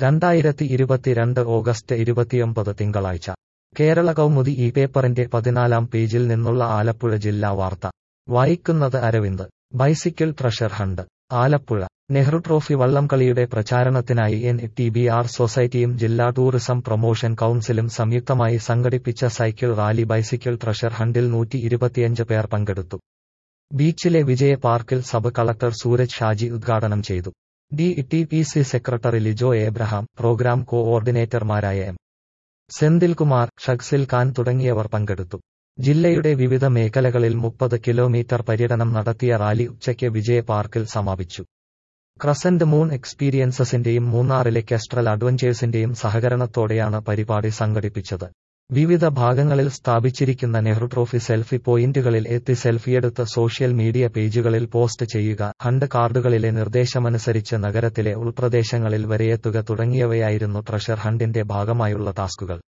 രണ്ടായിരത്തി ഇരുപത്തിരണ്ട് ഓഗസ്റ്റ് ഇരുപത്തിയൊമ്പത് തിങ്കളാഴ്ച കേരള കൗമുദി ഈ പേപ്പറിന്റെ പതിനാലാം പേജിൽ നിന്നുള്ള ആലപ്പുഴ ജില്ലാ വാർത്ത വായിക്കുന്നത് Aravind bicycle treasure hunt Alappuzha Nehru trophy വള്ളംകളിയുടെ പ്രചാരണത്തിനായി എൻ ടി ബി ആർ സൊസൈറ്റിയും ജില്ലാ ടൂറിസം പ്രൊമോഷൻ കൌൺസിലും സംയുക്തമായി സംഘടിപ്പിച്ച സൈക്കിൾ റാലി ബൈസിക്കിൾ ട്രഷർ ഹണ്ടിൽ നൂറ്റി ഇരുപത്തിയഞ്ച് പേർ പങ്കെടുത്തു ബീച്ചിലെ വിജയ പാർക്കിൽ സബ് കളക്ടർ സൂരജ് ഷാജി ഉദ്ഘാടനം ചെയ്തു D T P C secretary Lijo Abraham programme കോഓർഡിനേറ്റർമാരായ എം സെന്തിൽകുമാർ ഷഗ്സിൽ ഖാൻ തുടങ്ങിയവർ പങ്കെടുത്തു ജില്ലയുടെ വിവിധ മേഖലകളിൽ മുപ്പത് കിലോമീറ്റർ പര്യടനം നടത്തിയ റാലി ഉച്ചയ്ക്ക് വിജയ പാർക്കിൽ സമാപിച്ചു ക്രസന്റ് മൂൺ എക്സ്പീരിയൻസസിന്റെയും മൂന്നാറിലെ കെസ്ട്രൽ അഡ്വഞ്ചേഴ്സിന്റെയും സഹകരണത്തോടെയാണ് പരിപാടി സംഘടിപ്പിച്ചത് വിവിധ ഭാഗങ്ങളിൽ സ്ഥാപിച്ചിരിക്കുന്ന നെഹ്റു ട്രോഫി സെൽഫി പോയിന്റുകളിൽ എത്തി സെൽഫിയെടുത്ത് സോഷ്യൽ മീഡിയ പേജുകളിൽ പോസ്റ്റ് ചെയ്യുക ഹണ്ട് കാർഡുകളിലെ നിർദ്ദേശമനുസരിച്ച് നഗരത്തിലെ ഉൾപ്രദേശങ്ങളിൽ വരെയെത്തുക തുടങ്ങിയവയായിരുന്നു ട്രഷർ ഹണ്ടിന്റെ ഭാഗമായുള്ള ടാസ്കുകൾ